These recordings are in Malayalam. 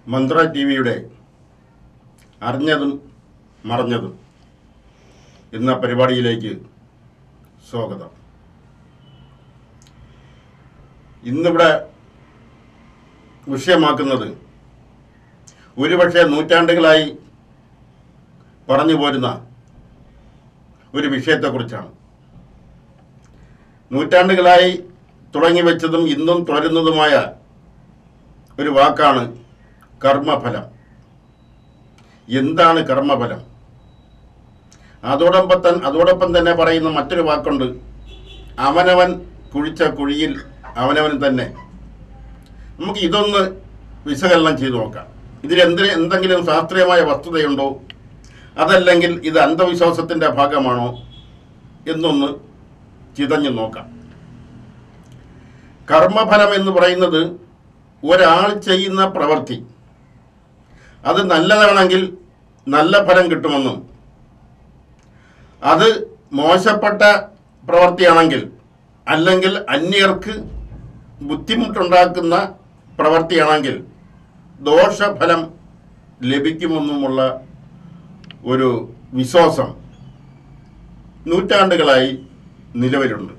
മന്ത്ര ടി വിയുടെ അറിഞ്ഞതും മറഞ്ഞതും എന്ന പരിപാടിയിലേക്ക് സ്വാഗതം ഇന്നിവിടെ വിഷയമാക്കുന്നത് ഒരുപക്ഷെ നൂറ്റാണ്ടുകളായി പറഞ്ഞു പോരുന്ന ഒരു വിഷയത്തെക്കുറിച്ചാണ് നൂറ്റാണ്ടുകളായി തുടങ്ങി വെച്ചതും ഇന്നും തുടരുന്നതുമായ ഒരു വാക്കാണ് കർമ്മഫലം എന്താണ് കർമ്മഫലം അതോടൊപ്പം തന്നെ അതോടൊപ്പം തന്നെ പറയുന്ന മറ്റൊരു വാക്കുണ്ട് അവനവൻ കുഴിച്ച കുഴിയിൽ അവനവൻ തന്നെ നമുക്ക് ഇതൊന്ന് വിശകലനം ചെയ്തു നോക്കാം ഇതിൽ എന്ത് എന്തെങ്കിലും ശാസ്ത്രീയമായ വസ്തുതയുണ്ടോ അതല്ലെങ്കിൽ ഇത് അന്ധവിശ്വാസത്തിൻ്റെ ഭാഗമാണോ എന്നൊന്ന് ചിതഞ്ഞു നോക്കാം കർമ്മഫലം എന്ന് പറയുന്നത് ഒരാൾ ചെയ്യുന്ന പ്രവൃത്തി അത് നല്ലതാണെങ്കിൽ നല്ല ഫലം കിട്ടുമെന്നും അത് മോശപ്പെട്ട പ്രവൃത്തിയാണെങ്കിൽ അല്ലെങ്കിൽ അന്യർക്ക് ബുദ്ധിമുട്ടുണ്ടാക്കുന്ന പ്രവൃത്തിയാണെങ്കിൽ ദോഷഫലം ലഭിക്കുമെന്നുമുള്ള ഒരു വിശ്വാസം നൂറ്റാണ്ടുകളായി നിലവിലുണ്ട്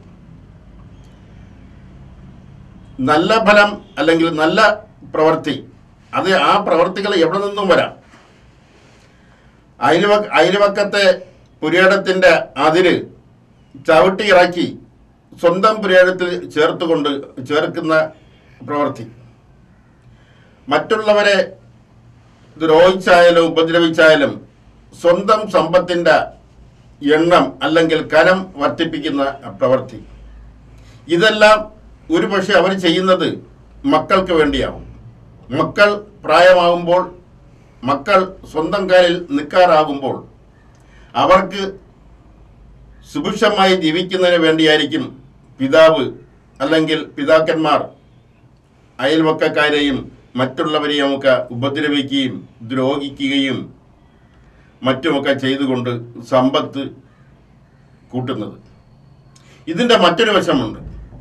നല്ല ഫലം അല്ലെങ്കിൽ നല്ല പ്രവൃത്തി അത് ആ പ്രവൃത്തികൾ എവിടെ നിന്നും വരാം അയൽവ അയൽവക്കത്തെ പുരേടത്തിൻ്റെ അതിര് ചവിട്ടി ഇറക്കി സ്വന്തം പുരേടത്തിൽ ചേർത്തുകൊണ്ട് ചേർക്കുന്ന പ്രവൃത്തി മറ്റുള്ളവരെ ദ്രോഹിച്ചായാലും ഉപദ്രവിച്ചായാലും സ്വന്തം സമ്പത്തിൻ്റെ എണ്ണം അല്ലെങ്കിൽ കനം വർദ്ധിപ്പിക്കുന്ന പ്രവൃത്തി ഇതെല്ലാം ഒരുപക്ഷെ അവർ ചെയ്യുന്നത് മക്കൾക്ക് വേണ്ടിയാവും മക്കൾ പ്രായമാകുമ്പോൾ മക്കൾ സ്വന്തം കാലിൽ നിൽക്കാറാകുമ്പോൾ അവർക്ക് സുഭിക്ഷമായി ജീവിക്കുന്നതിന് വേണ്ടിയായിരിക്കും പിതാവ് അല്ലെങ്കിൽ പിതാക്കന്മാർ അയൽവക്കക്കാരെയും മറ്റുള്ളവരെയും ഒക്കെ ഉപദ്രവിക്കുകയും ദ്രോഹിക്കുകയും മറ്റുമൊക്കെ ചെയ്തുകൊണ്ട് സമ്പത്ത് കൂട്ടുന്നത് ഇതിൻ്റെ മറ്റൊരു വശമുണ്ട്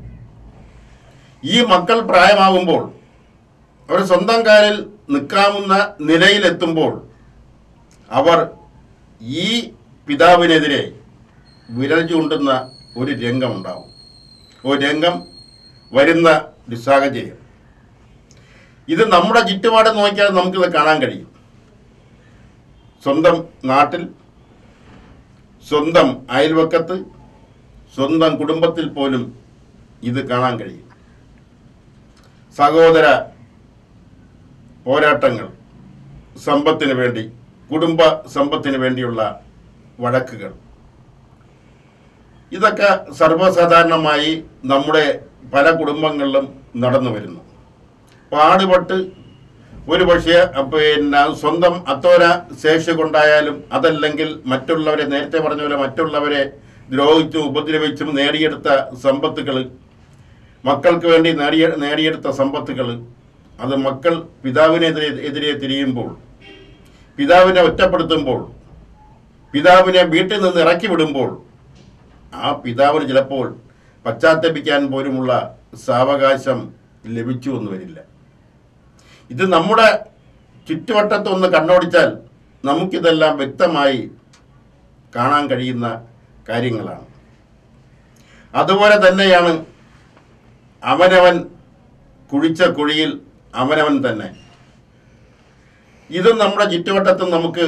ഈ മക്കൾ പ്രായമാകുമ്പോൾ അവർ സ്വന്തം കാലിൽ നിൽക്കാവുന്ന നിലയിലെത്തുമ്പോൾ അവർ ഈ പിതാവിനെതിരെ വിരൽ ചൂണ്ടുന്ന ഒരു രംഗമുണ്ടാവും ഒരു രംഗം വരുന്ന ഒരു സാഹചര്യം ഇത് നമ്മുടെ ചുറ്റുപാട് നോക്കിയാൽ നമുക്കിത് കാണാൻ കഴിയും സ്വന്തം നാട്ടിൽ സ്വന്തം അയൽവക്കത്ത് സ്വന്തം കുടുംബത്തിൽ പോലും ഇത് കാണാൻ കഴിയും സഹോദര പോരാട്ടങ്ങൾ സമ്പത്തിന് വേണ്ടി കുടുംബ സമ്പത്തിന് വേണ്ടിയുള്ള വഴക്കുകൾ ഇതൊക്കെ സർവ്വസാധാരണമായി നമ്മുടെ പല കുടുംബങ്ങളിലും നടന്നു വരുന്നു പാടുപെട്ട് ഒരു പക്ഷേ പിന്നെ സ്വന്തം അത്തോര ശേഷി കൊണ്ടായാലും അതല്ലെങ്കിൽ മറ്റുള്ളവരെ നേരത്തെ പറഞ്ഞ പോലെ മറ്റുള്ളവരെ ദ്രോഹിച്ചും ഉപദ്രവിച്ചും നേടിയെടുത്ത സമ്പത്തുകൾ മക്കൾക്ക് വേണ്ടി നേടിയ നേടിയെടുത്ത സമ്പത്തുകൾ അത് മക്കൾ പിതാവിനെതിരെ എതിരെ തിരിയുമ്പോൾ പിതാവിനെ ഒറ്റപ്പെടുത്തുമ്പോൾ പിതാവിനെ വീട്ടിൽ നിന്ന് ഇറക്കി വിടുമ്പോൾ ആ പിതാവിന് ചിലപ്പോൾ പശ്ചാത്തപിക്കാൻ പോലുമുള്ള സാവകാശം ലഭിച്ചു എന്ന് വരില്ല ഇത് നമ്മുടെ ചുറ്റുവട്ടത്തൊന്ന് കണ്ണോടിച്ചാൽ നമുക്കിതെല്ലാം വ്യക്തമായി കാണാൻ കഴിയുന്ന കാര്യങ്ങളാണ് അതുപോലെ തന്നെയാണ് അവനവൻ കുഴിച്ച കുഴിയിൽ അവനവൻ തന്നെ ഇതും നമ്മുടെ ചുറ്റുവട്ടത്തും നമുക്ക്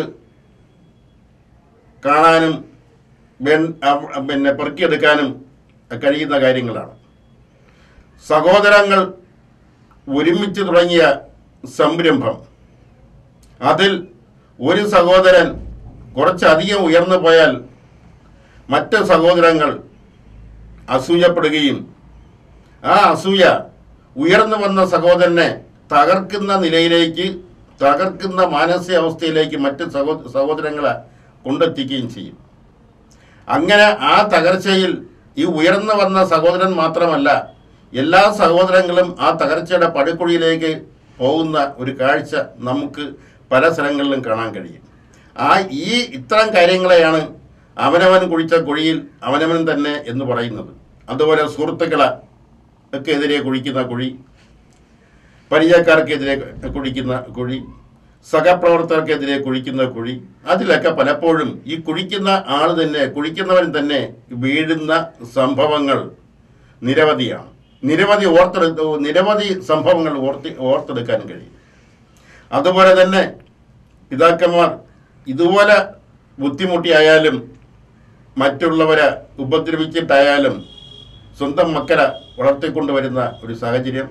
കാണാനും വേ- അവ- പിന്നെ പെറുക്കിയെടുക്കാനും കഴിയുന്ന കാര്യങ്ങളാണ് സഹോദരങ്ങൾ ഒരുമിച്ച് തുടങ്ങിയ സംരംഭം അതിൽ ഒരു സഹോദരൻ കുറച്ചധികം ഉയർന്നു പോയാൽ മറ്റ് സഹോദരങ്ങൾ അസൂയപ്പെടുകയും ആ അസൂയ ഉയർന്നു വന്ന സഹോദരനെ തകർക്കുന്ന നിലയിലേക്ക് തകർക്കുന്ന മാനസികാവസ്ഥയിലേക്ക് മറ്റ് സഹോ സഹോദരങ്ങളെ കൊണ്ടെത്തിക്കുകയും ചെയ്യും അങ്ങനെ ആ തകർച്ചയിൽ ഈ ഉയർന്നു വന്ന സഹോദരൻ മാത്രമല്ല എല്ലാ സഹോദരങ്ങളും ആ തകർച്ചയുടെ പടുക്കുഴിയിലേക്ക് പോകുന്ന ഒരു കാഴ്ച നമുക്ക് പല സ്ഥലങ്ങളിലും കാണാൻ കഴിയും ആ ഈ ഇത്തരം കാര്യങ്ങളെയാണ് അവനവൻ കുഴിച്ച കുഴിയിൽ അവനവൻ തന്നെ എന്ന് പറയുന്നത് അതുപോലെ സുഹൃത്തുക്കളെ ഒക്കെ എതിരെ കുഴിക്കുന്ന കുഴി പരിചയക്കാർക്കെതിരെ കുഴിക്കുന്ന കുഴി സഹപ്രവർത്തകർക്കെതിരെ കുഴിക്കുന്ന കുഴി അതിലൊക്കെ പലപ്പോഴും ഈ കുഴിക്കുന്ന ആൾ തന്നെ കുഴിക്കുന്നവൻ തന്നെ വീഴുന്ന സംഭവങ്ങൾ നിരവധിയാണ് നിരവധി ഓർത്തെടുത്ത് നിരവധി സംഭവങ്ങൾ ഓർത്തി ഓർത്തെടുക്കാൻ കഴിയും അതുപോലെ തന്നെ പിതാക്കന്മാർ ഇതുപോലെ ബുദ്ധിമുട്ടിയായാലും മറ്റുള്ളവരെ ഉപദ്രവിച്ചിട്ടായാലും സ്വന്തം മക്കളെ വളർത്തിക്കൊണ്ടുവരുന്ന ഒരു സാഹചര്യം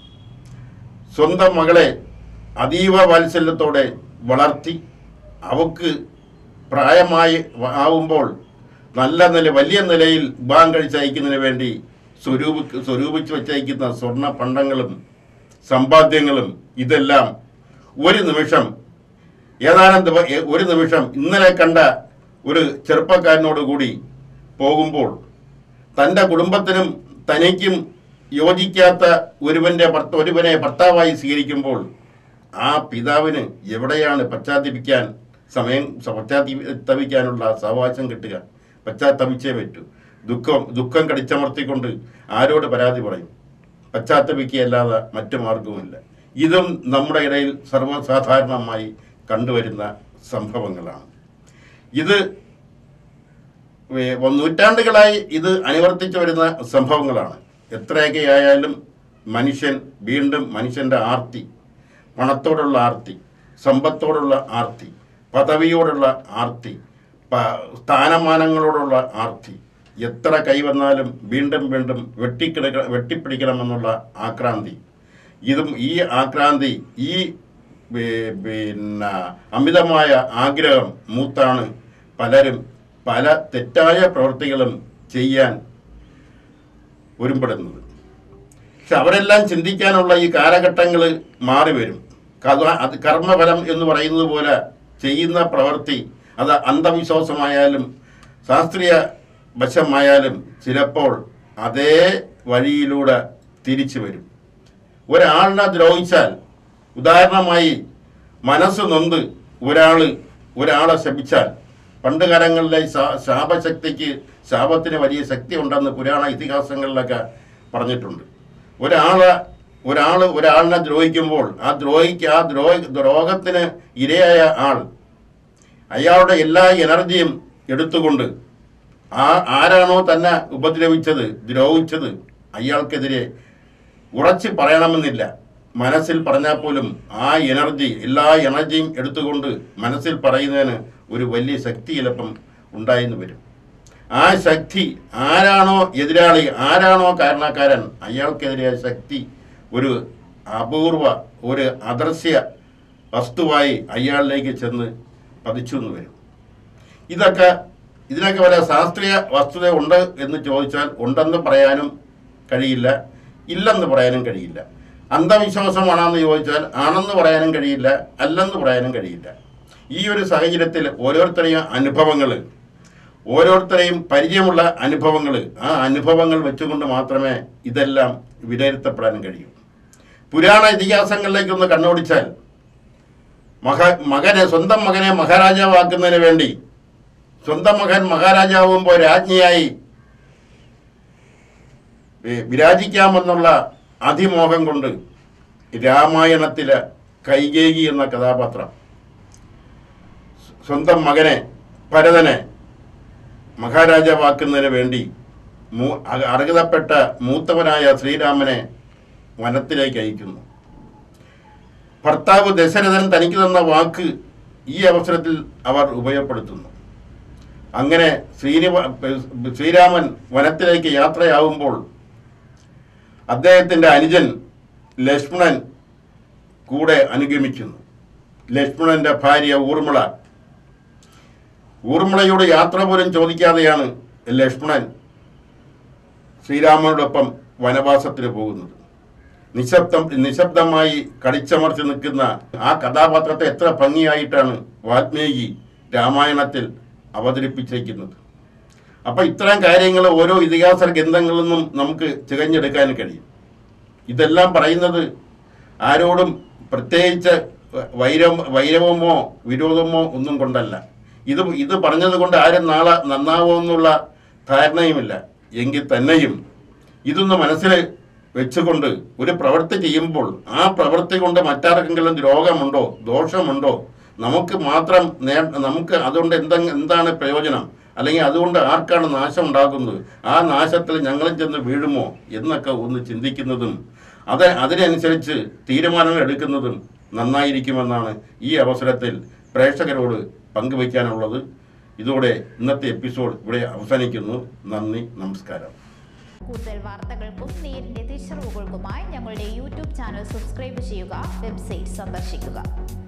സ്വന്തം മകളെ അതീവ വാത്സല്യത്തോടെ വളർത്തി അവക്ക് പ്രായമായി വ- ആവുമ്പോൾ നല്ല നില വലിയ നിലയിൽ വിവാഹം കഴിച്ചയക്കുന്നതിന് വേണ്ടി സ്വരൂപ സ്വരൂപിച്ച് വെച്ചയക്കുന്ന സ്വർണ്ണ പണ്ടങ്ങളും സമ്പാദ്യങ്ങളും ഇതെല്ലാം ഒരു നിമിഷം ഏതാനും ദിവ ഏ- ഒരു നിമിഷം ഇന്നലെ കണ്ട ഒരു ചെറുപ്പക്കാരനോട് കൂടി പോകുമ്പോൾ തൻ്റെ കുടുംബത്തിനും തനിക്കും യോജിക്കാത്ത ഒരുവന്റെ ഭർത്ത ഒരുവനെ ഭർത്താവായി സ്വീകരിക്കുമ്പോൾ ആ പിതാവിന് എവിടെയാണ് പശ്ചാത്തപിക്കാൻ സമയം സ- പശ്ചാത്തപിക്കാനുള്ള സാവകാശം കിട്ടുക പശ്ചാത്തപിച്ചേ പറ്റൂ ദുഃഖം ദുഃഖം കടിച്ചമർത്തിക്കൊണ്ട് ആരോട് പരാതി പറയും പശ്ചാത്തപിക്കുകയല്ലാതെ മറ്റു മാർഗവുമില്ല ഇതും നമ്മുടെ ഇടയിൽ സർവ്വസാധാരണമായി കണ്ടുവരുന്ന സംഭവങ്ങളാണ് ഇത് വേ- നൂറ്റാണ്ടുകളായി ഇത് അനുവർത്തിച്ചു വരുന്ന സംഭവങ്ങളാണ് എത്രയൊക്കെ ആയാലും മനുഷ്യൻ വീണ്ടും മനുഷ്യൻ്റെ ആർത്തി പണത്തോടുള്ള ആർത്തി സമ്പത്തോടുള്ള ആർത്തി പദവിയോടുള്ള ആർത്തി പ- സ്ഥാനമാനങ്ങളോടുള്ള ആർത്തി എത്ര കൈവന്നാലും വീണ്ടും വീണ്ടും വെട്ടിക്കിടക്ക വെട്ടിപ്പിടിക്കണമെന്നുള്ള ആക്രാന്തി ഇതും ഈ ആക്രാന്തി ഈ പി- പിന്നെ അമിതമായ ആഗ്രഹം മൂത്താണ് പലരും പല തെറ്റായ പ്രവൃത്തികളും ചെയ്യാൻ ഒരുമ്പെടുന്നത് പക്ഷെ അവരെല്ലാം ചിന്തിക്കാനുള്ള ഈ കാലഘട്ടങ്ങൾ മാറി വരും കഥ- അത് കർമ്മഫലം എന്ന് പറയുന്നത് പോലെ ചെയ്യുന്ന പ്രവൃത്തി അത് അന്ധവിശ്വാസമായാലും ശാസ്ത്രീയ വശമായാലും ചിലപ്പോൾ അതേ വഴിയിലൂടെ തിരിച്ചു വരും ഒരാളിനെ ദ്രോഹിച്ചാൽ ഉദാഹരണമായി മനസ്സ് നൊന്ത് ഒരാൾ ഒരാളെ ശപിച്ചാൽ പണ്ട് കാലങ്ങളിലെ ശാ- ശാപശക്തിക്ക് ശാപത്തിന് വലിയ ശക്തി ഉണ്ടെന്ന് പുരാണ ഇതിഹാസങ്ങളിലൊക്കെ പറഞ്ഞിട്ടുണ്ട് ഒരാളെ ഒരാൾ ഒരാളിനെ ദ്രോഹിക്കുമ്പോൾ ആ ദ്രോഹിക്ക് ആ ദ്രോഹ ദ്രോഹത്തിന് ഇരയായ ആൾ അയാളുടെ എല്ലാ എനർജിയും എടുത്തുകൊണ്ട് ആ ആരാണോ തന്നെ ഉപദ്രവിച്ചത് ദ്രോഹിച്ചത് അയാൾക്കെതിരെ ഉറച്ച് പറയണമെന്നില്ല മനസ്സിൽ പറഞ്ഞാൽ പോലും ആ എനർജി എല്ലാ എനർജിയും എടുത്തുകൊണ്ട് മനസ്സിൽ പറയുന്നതിന് ഒരു വലിയ ശക്തി ചിലപ്പം ഉണ്ടായെന്ന് വരും ആ ശക്തി ആരാണോ എതിരാളി ആരാണോ കാരണക്കാരൻ അയാൾക്കെതിരെ ആ ശക്തി ഒരു അപൂർവ ഒരു അദൃശ്യ വസ്തുവായി അയാളിലേക്ക് ചെന്ന് പതിച്ചു എന്ന് വരും ഇതൊക്കെ ഇതിനൊക്കെ വല്ല ശാസ്ത്രീയ വസ്തുത ഉണ്ട് എന്ന് ചോദിച്ചാൽ ഉണ്ടെന്ന് പറയാനും കഴിയില്ല ഇല്ലെന്ന് പറയാനും കഴിയില്ല അന്ധവിശ്വാസമാണെന്ന് ചോദിച്ചാൽ ആണെന്ന് പറയാനും കഴിയില്ല അല്ലെന്ന് പറയാനും കഴിയില്ല ഈ ഒരു സാഹചര്യത്തിൽ ഓരോരുത്തരെയും അനുഭവങ്ങൾ ഓരോരുത്തരെയും പരിചയമുള്ള അനുഭവങ്ങൾ ആ അനുഭവങ്ങൾ വെച്ചുകൊണ്ട് മാത്രമേ ഇതെല്ലാം വിലയിരുത്തപ്പെടാൻ കഴിയൂ പുരാണ ഇതിഹാസങ്ങളിലേക്കൊന്ന് കണ്ണോടിച്ചാൽ മഹ മകനെ സ്വന്തം മകനെ മഹാരാജാവാക്കുന്നതിന് വേണ്ടി സ്വന്തം മകൻ മഹാരാജാവുമ്പോൾ രാജ്ഞിയായി ഏ, വിരാജിക്കാമെന്നുള്ള അതിമോഹം കൊണ്ട് രാമായണത്തിലെ കൈകേകി എന്ന കഥാപാത്രം സ്വന്തം മകനെ ഭരതനെ മഹാരാജാവാക്കുന്നതിന് വേണ്ടി മൂ- അ- അർഹതപ്പെട്ട മൂത്തവനായ ശ്രീരാമനെ വനത്തിലേക്ക് അയക്കുന്നു ഭർത്താവ് ദശരഥൻ തനിക്ക് തന്ന വാക്ക് ഈ അവസരത്തിൽ അവർ ഉപയോഗപ്പെടുത്തുന്നു അങ്ങനെ ശ്രീനിവ ശ്രീരാമൻ വനത്തിലേക്ക് യാത്രയാവുമ്പോൾ അദ്ദേഹത്തിൻ്റെ അനുജൻ ലക്ഷ്മണൻ കൂടെ അനുഗമിക്കുന്നു ലക്ഷ്മണന്റെ ഭാര്യ ഊർമിള ഊർമിളയോട് യാത്ര പോലും ചോദിക്കാതെയാണ് ലക്ഷ്മണൻ ശ്രീരാമനോടൊപ്പം വനവാസത്തിന് പോകുന്നത് നിശബ്ദം നിശബ്ദമായി കടിച്ചമർത്തി നിൽക്കുന്ന ആ കഥാപാത്രത്തെ എത്ര ഭംഗിയായിട്ടാണ് വാൽമീകി രാമായണത്തിൽ അവതരിപ്പിച്ചിരിക്കുന്നത് അപ്പൊ ഇത്തരം കാര്യങ്ങൾ ഓരോ ഇതിഹാസ ഗ്രന്ഥങ്ങളിൽ നിന്നും നമുക്ക് ചികഞ്ഞെടുക്കാൻ കഴിയും ഇതെല്ലാം പറയുന്നത് ആരോടും പ്രത്യേകിച്ച് വൈരം വൈരവമോ വിരോധമോ ഒന്നും കൊണ്ടല്ല ഇത് ഇത് പറഞ്ഞത് കൊണ്ട് ആരും നാളെ നന്നാവുമെന്നുള്ള ധാരണയുമില്ല എങ്കിൽ തന്നെയും ഇതൊന്ന് മനസ്സിൽ വെച്ചുകൊണ്ട് ഒരു പ്രവൃത്തി ചെയ്യുമ്പോൾ ആ പ്രവൃത്തി കൊണ്ട് മറ്റാർക്കെങ്കിലും രോഗമുണ്ടോ ദോഷമുണ്ടോ നമുക്ക് മാത്രം നേ നമുക്ക് അതുകൊണ്ട് എന്ത എന്താണ് പ്രയോജനം അല്ലെങ്കിൽ അതുകൊണ്ട് ആർക്കാണ് നാശം ഉണ്ടാക്കുന്നത് ആ നാശത്തിൽ ഞങ്ങളും ചെന്ന് വീഴുമോ എന്നൊക്കെ ഒന്ന് ചിന്തിക്കുന്നതും അത് അതിനനുസരിച്ച് തീരുമാനങ്ങൾ എടുക്കുന്നതും നന്നായിരിക്കുമെന്നാണ് ഈ അവസരത്തിൽ പ്രേക്ഷകരോട് പങ്കുവയ്ക്കാനുള്ളത് ഇതോടെ ഇന്നത്തെ എപ്പിസോഡ് ഇവിടെ അവസാനിക്കുന്നു നന്ദി നമസ്കാരം കൂടുതൽ വാർത്തകൾക്കും നേരിന്റെ തിരിച്ചറിവുകൾക്കുമായി ഞങ്ങളുടെ യൂട്യൂബ് ചാനൽ സബ്സ്ക്രൈബ് ചെയ്യുക വെബ്സൈറ്റ് സന്ദർശിക്കുക